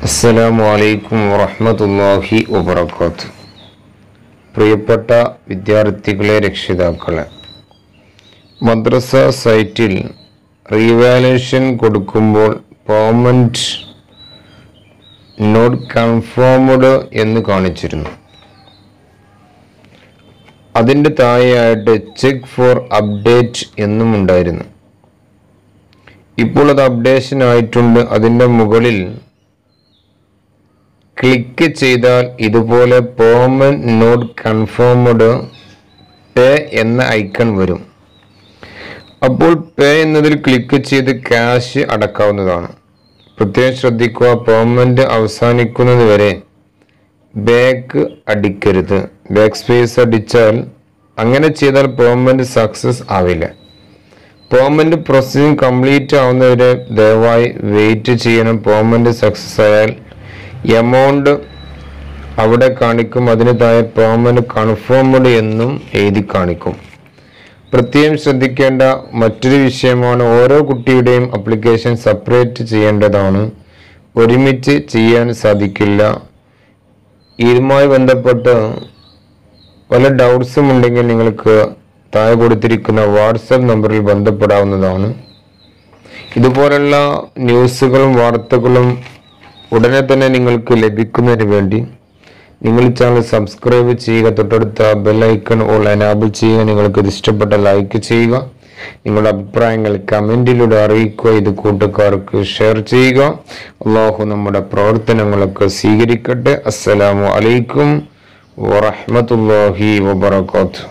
അസ്സലാമു അലൈക്കും വറഹ്മത്തുള്ളാഹി വബറകാത്ത് പ്രിയപ്പെട്ട വിദ്യാർത്ഥികളെ രക്ഷിതാക്കളെ മദ്രസ സൈറ്റിൽ റീവാലുവേഷൻ കൊടുക്കുമ്പോൾ പേയ്മെൻറ്റ് നോട്ട് കൺഫേംഡ് എന്ന് കാണിച്ചിരുന്നു അതിൻ്റെ താഴെയായിട്ട് ചെക്ക് ഫോർ അപ്ഡേറ്റ് എന്നും ഉണ്ടായിരുന്നു ഇപ്പോൾ അത് അപ്ഡേഷൻ ആയിട്ടുണ്ട് അതിൻ്റെ മുകളിൽ ക്ലിക്ക് ചെയ്താൽ ഇതുപോലെ പേയ്മെന്റ് നോട്ട് കൺഫേംഡ് പേ എന്ന ഐക്കൺ വരും അപ്പോൾ പേ എന്നതിൽ ക്ലിക്ക് ചെയ്ത് ക്യാഷ് അടക്കാവുന്നതാണ് പ്രത്യേകം ശ്രദ്ധിക്കുക പേയ്മെന്റ് അവസാനിക്കുന്നത് വരെ ബാക്ക് അടിക്കരുത് ബാക്ക് സ്പേസ് അടിച്ചാൽ അങ്ങനെ ചെയ്താൽ പേയ്മെന്റ് സക്സസ് ആവില്ല പേയ്മെന്റ് പ്രോസസ്സിംഗ് കംപ്ലീറ്റ് ആവുന്നവരെ ദയവായി വെയിറ്റ് ചെയ്യണം പേയ്മെന്റ് സക്സസ് ആയാൽ എമൗണ്ട് അവിടെ കാണിക്കും അതിന് താഴെ പേയ്മെന്റ് കൺഫേംഡ് എന്നും എഴുതി കാണിക്കും പ്രത്യേകം ശ്രദ്ധിക്കേണ്ട മറ്റൊരു വിഷയമാണ് ഓരോ കുട്ടിയുടെയും അപ്ലിക്കേഷൻ സെപ്പറേറ്റ് ചെയ്യേണ്ടതാണ് ഒരുമിച്ച് ചെയ്യാൻ സാധിക്കില്ല ഇതുമായി ബന്ധപ്പെട്ട് പല ഡൗട്ട്സും ഉണ്ടെങ്കിൽ നിങ്ങൾക്ക് താഴെ കൊടുത്തിരിക്കുന്ന വാട്സപ്പ് നമ്പറിൽ ബന്ധപ്പെടാവുന്നതാണ് ഇതുപോലുള്ള ന്യൂസുകളും വാർത്തകളും ഉടനെ തന്നെ നിങ്ങൾക്ക് ലഭിക്കുന്നതിന് വേണ്ടി നിങ്ങൾ ഈ ചാനൽ സബ്സ്ക്രൈബ് ചെയ്യുക തൊട്ടടുത്ത ബെൽ ഐക്കൺ ഓൾ എനാബിൾ ചെയ്യുക നിങ്ങൾക്ക് ഇത് ഇഷ്ടപ്പെട്ട ലൈക്ക് ചെയ്യുക നിങ്ങളുടെ അഭിപ്രായങ്ങൾ കമൻറ്റിലൂടെ അറിയിക്കുക ഇത് കൂട്ടുകാർക്ക് ഷെയർ ചെയ്യുക അള്ളാഹു നമ്മുടെ പ്രവർത്തനങ്ങളൊക്കെ സ്വീകരിക്കട്ടെ അസ്സലാമു അലൈക്കും വറഹ്മത്തുള്ളാഹി വബറകാതുഹു